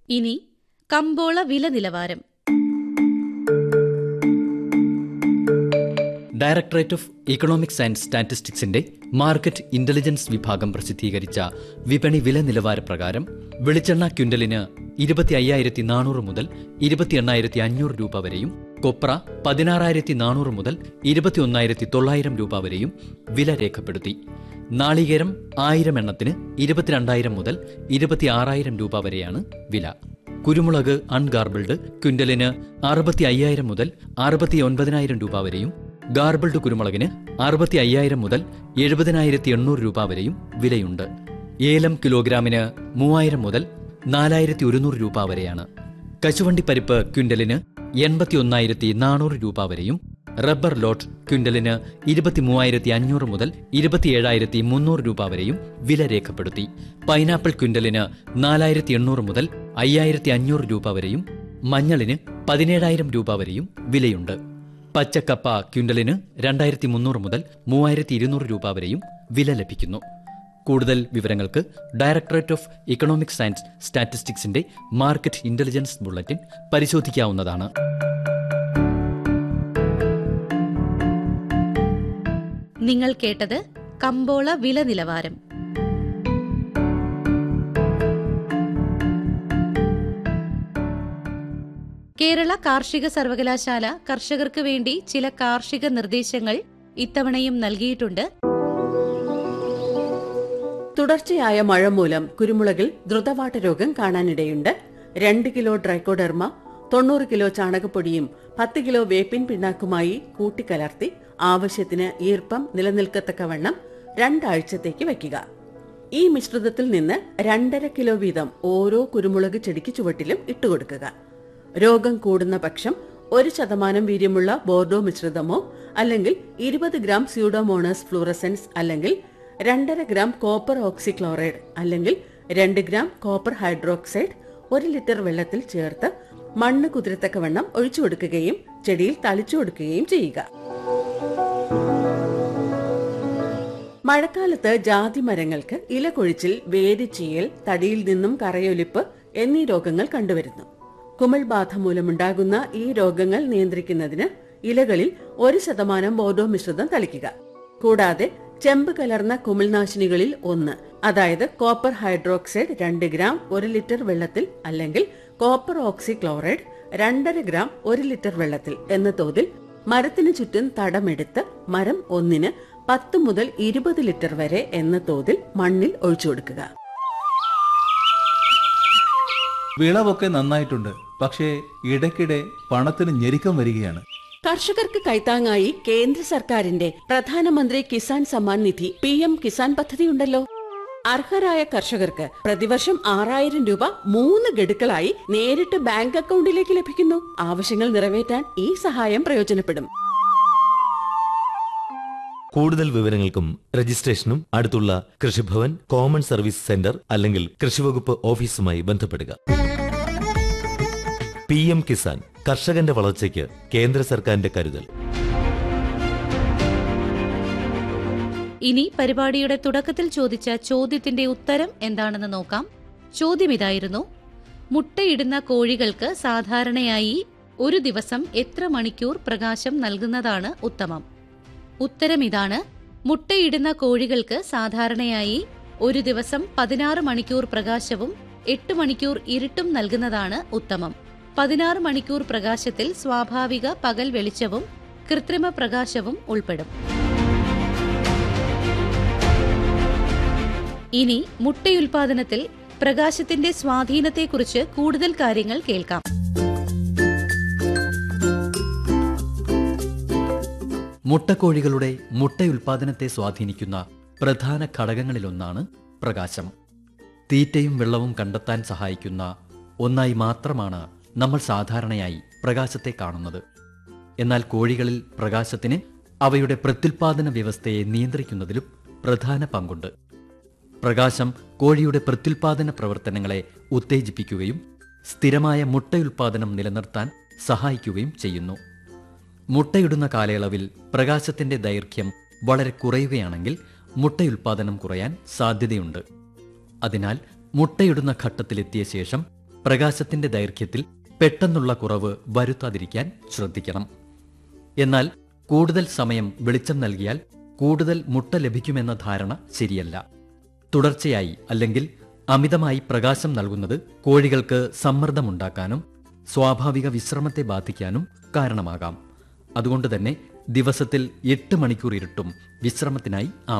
ഇനി കമ്പോള വില നിലവാരം ഡയറക്ടറേറ്റ് ഓഫ് ഇക്കണോമിക്സ് ആൻഡ് സ്റ്റാറ്റിസ്റ്റിക്സിന്റെ മാർക്കറ്റ് ഇന്റലിജൻസ് വിഭാഗം പ്രസിദ്ധീകരിച്ച വിപണി വില നിലവാര പ്രകാരം വെളിച്ചെണ്ണ ക്വിന്റലിന് ഇരുപത്തി അയ്യായിരത്തി നാനൂറ് മുതൽ ഇരുപത്തി എണ്ണായിരത്തി അഞ്ഞൂറ് രൂപ വരെയും കൊപ്ര പതിനാറായിരത്തി നാനൂറ് മുതൽ ഇരുപത്തി ഒന്നായിരത്തി തൊള്ളായിരം രൂപ വരെയും വില രേഖപ്പെടുത്തി നാളികേരം ആയിരം എണ്ണത്തിന് ഇരുപത്തിരണ്ടായിരം മുതൽ ഇരുപത്തി ആറായിരം രൂപ വരെയാണ് വില കുരുമുളക് അൺഗാർബിൾഡ് ക്വിന്റലിന് അറുപത്തി അയ്യായിരം മുതൽ അറുപത്തി ഒൻപതിനായിരം രൂപ വരെയും ഗാർബിൾഡ് കുരുമുളകിന് അറുപത്തി അയ്യായിരം മുതൽ എഴുപതിനായിരത്തി എണ്ണൂറ് രൂപ വരെയും വിലയുണ്ട് ഏലം കിലോഗ്രാമിന് മൂവായിരം മുതൽ നാലായിരത്തി ഒരുന്നൂറ് രൂപ വരെയാണ് കശുവണ്ടി പരിപ്പ് ക്വിന്റലിന് എൺപത്തി ഒന്നായിരത്തി നാനൂറ് രൂപ വരെയും റബ്ബർ ലോട്ട് ക്വിന്റലിന് ഇരുപത്തി മൂവായിരത്തി അഞ്ഞൂറ് മുതൽ ഇരുപത്തിയേഴായിരത്തി മുന്നൂറ് രൂപ വരെയും വില രേഖപ്പെടുത്തി പൈനാപ്പിൾ ക്വിന്റലിന് നാലായിരത്തി എണ്ണൂറ് മുതൽ അയ്യായിരത്തി അഞ്ഞൂറ് രൂപ വരെയും മഞ്ഞളിന് പതിനേഴായിരം രൂപ വരെയും വിലയുണ്ട് പച്ചക്കപ്പ ക്വിന്റലിന് രണ്ടായിരത്തി മുന്നൂറ് മുതൽ മൂവായിരത്തി ഇരുന്നൂറ് രൂപ വരെയും വില ലഭിക്കുന്നു കൂടുതൽ വിവരങ്ങൾക്ക് ഡയറക്ടറേറ്റ് ഓഫ് ഇക്കണോമിക്സ് ആൻഡ് സ്റ്റാറ്റിസ്റ്റിക്സിന്റെ മാർക്കറ്റ് ഇന്റലിജൻസ് ബുള്ളറ്റിൻ പരിശോധിക്കാവുന്നതാണ് നിങ്ങൾ കേട്ടത് കമ്പോള വില നിലവാരം കേരള കാർഷിക സർവകലാശാല കർഷകർക്ക് വേണ്ടി ചില കാർഷിക നിർദ്ദേശങ്ങൾ ഇത്തവണയും നൽകിയിട്ടുണ്ട് തുടർച്ചയായ മഴ മൂലം കുരുമുളകിൽ ദ്രുതവാട്ട രോഗം കാണാനിടയുണ്ട് രണ്ട് കിലോ ഡ്രൈക്കോഡെർമ തൊണ്ണൂറ് കിലോ ചാണകപ്പൊടിയും പത്ത് കിലോ വേപ്പിൻ പിണ്ണാക്കുമായി കൂട്ടിക്കലർത്തി ആവശ്യത്തിന് ഈർപ്പം നിലനിൽക്കത്തക്കവണ്ണം രണ്ടാഴ്ചത്തേക്ക് വയ്ക്കുക ഈ മിശ്രിതത്തിൽ നിന്ന് രണ്ടര കിലോ വീതം ഓരോ കുരുമുളക് ചെടിക്ക് ചുവട്ടിലും ഇട്ടുകൊടുക്കുക രോഗം കൂടുന്ന പക്ഷം ഒരു ശതമാനം വീര്യമുള്ള ബോർഡോ മിശ്രിതമോ അല്ലെങ്കിൽ ഇരുപത് ഗ്രാം സ്യൂഡോമോണസ് ഫ്ലൂറസെൻസ് അല്ലെങ്കിൽ രണ്ടര ഗ്രാം കോപ്പർ ഓക്സിക്ലോറൈഡ് അല്ലെങ്കിൽ രണ്ട് ഗ്രാം കോപ്പർ ഹൈഡ്രോക്സൈഡ് ഒരു ലിറ്റർ വെള്ളത്തിൽ ചേർത്ത് മണ്ണ് കുതിരത്തക്കവണ്ണം ഒഴിച്ചു കൊടുക്കുകയും ചെടിയിൽ തളിച്ചു കൊടുക്കുകയും ചെയ്യുക മഴക്കാലത്ത് ജാതി മരങ്ങൾക്ക് ഇല കൊഴിച്ചിൽ വേരിച്ചീയൽ തടിയിൽ നിന്നും കറയൊലിപ്പ് എന്നീ രോഗങ്ങൾ കണ്ടുവരുന്നു കുമിൾ ബാധ മൂലമുണ്ടാകുന്ന ഈ രോഗങ്ങൾ നിയന്ത്രിക്കുന്നതിന് ഇലകളിൽ ഒരു ശതമാനം ബോർഡോ മിശ്രിതം തളിക്കുക കൂടാതെ ചെമ്പ് കലർന്ന കുമിൾനാശിനികളിൽ ഒന്ന് അതായത് കോപ്പർ ഹൈഡ്രോക്സൈഡ് രണ്ട് ഗ്രാം ഒരു ലിറ്റർ വെള്ളത്തിൽ അല്ലെങ്കിൽ കോപ്പർ ഓക്സി ക്ലോറൈഡ് രണ്ടര ഗ്രാം ഒരു ലിറ്റർ വെള്ളത്തിൽ എന്ന തോതിൽ മരത്തിന് ചുറ്റും തടമെടുത്ത് മരം ഒന്നിന് പത്ത് മുതൽ ഇരുപത് ലിറ്റർ വരെ എന്ന തോതിൽ മണ്ണിൽ ഒഴിച്ചു കൊടുക്കുക വിളവൊക്കെ നന്നായിട്ടുണ്ട് പക്ഷേ ഇടയ്ക്കിടെ പണത്തിന് ഞെരുക്കം വരികയാണ് കർഷകർക്ക് കൈത്താങ്ങായി കേന്ദ്ര സർക്കാരിന്റെ പ്രധാനമന്ത്രി കിസാൻ സമ്മാൻ നിധി പി എം കിസാൻ പദ്ധതിയുണ്ടല്ലോ അർഹരായ കർഷകർക്ക് പ്രതിവർഷം ആറായിരം രൂപ മൂന്ന് ഗഡുക്കളായി നേരിട്ട് ബാങ്ക് അക്കൗണ്ടിലേക്ക് ലഭിക്കുന്നു ആവശ്യങ്ങൾ നിറവേറ്റാൻ ഈ സഹായം പ്രയോജനപ്പെടും കൂടുതൽ വിവരങ്ങൾക്കും രജിസ്ട്രേഷനും അടുത്തുള്ള കൃഷിഭവൻ കോമൺ സർവീസ് സെന്റർ അല്ലെങ്കിൽ കൃഷിവകുപ്പ് ഓഫീസുമായി ബന്ധപ്പെടുക പി എം കിസാൻ കർഷകന്റെ വളർച്ചയ്ക്ക് കേന്ദ്ര സർക്കാരിന്റെ കരുതൽ ഇനി പരിപാടിയുടെ തുടക്കത്തിൽ ചോദിച്ച ചോദ്യത്തിന്റെ ഉത്തരം എന്താണെന്ന് നോക്കാം ചോദ്യം ഇതായിരുന്നു മുട്ടയിടുന്ന കോഴികൾക്ക് സാധാരണയായി ഒരു ദിവസം എത്ര മണിക്കൂർ പ്രകാശം നൽകുന്നതാണ് ഉത്തമം ഉത്തരം ഇതാണ് മുട്ടയിടുന്ന കോഴികൾക്ക് സാധാരണയായി ഒരു ദിവസം പതിനാറ് മണിക്കൂർ പ്രകാശവും എട്ട് മണിക്കൂർ ഇരുട്ടും നൽകുന്നതാണ് ഉത്തമം പതിനാറ് മണിക്കൂർ പ്രകാശത്തിൽ സ്വാഭാവിക പകൽ വെളിച്ചവും കൃത്രിമ പ്രകാശവും ഉൾപ്പെടും ഇനി മുട്ടയുൽപാദനത്തിൽ പ്രകാശത്തിന്റെ സ്വാധീനത്തെക്കുറിച്ച് കൂടുതൽ കാര്യങ്ങൾ കേൾക്കാം മുട്ടക്കോഴികളുടെ മുട്ടയുൽപാദനത്തെ സ്വാധീനിക്കുന്ന പ്രധാന ഘടകങ്ങളിലൊന്നാണ് പ്രകാശം തീറ്റയും വെള്ളവും കണ്ടെത്താൻ സഹായിക്കുന്ന ഒന്നായി മാത്രമാണ് നമ്മൾ സാധാരണയായി പ്രകാശത്തെ കാണുന്നത് എന്നാൽ കോഴികളിൽ പ്രകാശത്തിന് അവയുടെ പ്രത്യുൽപാദന വ്യവസ്ഥയെ നിയന്ത്രിക്കുന്നതിലും പ്രധാന പങ്കുണ്ട് പ്രകാശം കോഴിയുടെ പ്രത്യുൽപാദന പ്രവർത്തനങ്ങളെ ഉത്തേജിപ്പിക്കുകയും സ്ഥിരമായ മുട്ടയുൽപാദനം നിലനിർത്താൻ സഹായിക്കുകയും ചെയ്യുന്നു മുട്ടയിടുന്ന കാലയളവിൽ പ്രകാശത്തിന്റെ ദൈർഘ്യം വളരെ കുറയുകയാണെങ്കിൽ മുട്ടയുൽപാദനം കുറയാൻ സാധ്യതയുണ്ട് അതിനാൽ മുട്ടയിടുന്ന ഘട്ടത്തിലെത്തിയ ശേഷം പ്രകാശത്തിന്റെ ദൈർഘ്യത്തിൽ പെട്ടെന്നുള്ള കുറവ് വരുത്താതിരിക്കാൻ ശ്രദ്ധിക്കണം എന്നാൽ കൂടുതൽ സമയം വെളിച്ചം നൽകിയാൽ കൂടുതൽ മുട്ട ലഭിക്കുമെന്ന ധാരണ ശരിയല്ല തുടർച്ചയായി അല്ലെങ്കിൽ അമിതമായി പ്രകാശം നൽകുന്നത് കോഴികൾക്ക് സമ്മർദ്ദമുണ്ടാക്കാനും സ്വാഭാവിക വിശ്രമത്തെ ബാധിക്കാനും കാരണമാകാം അതുകൊണ്ട് തന്നെ ദിവസത്തിൽ എട്ട് മണിക്കൂർ ഇരുട്ടും വിശ്രമത്തിനായി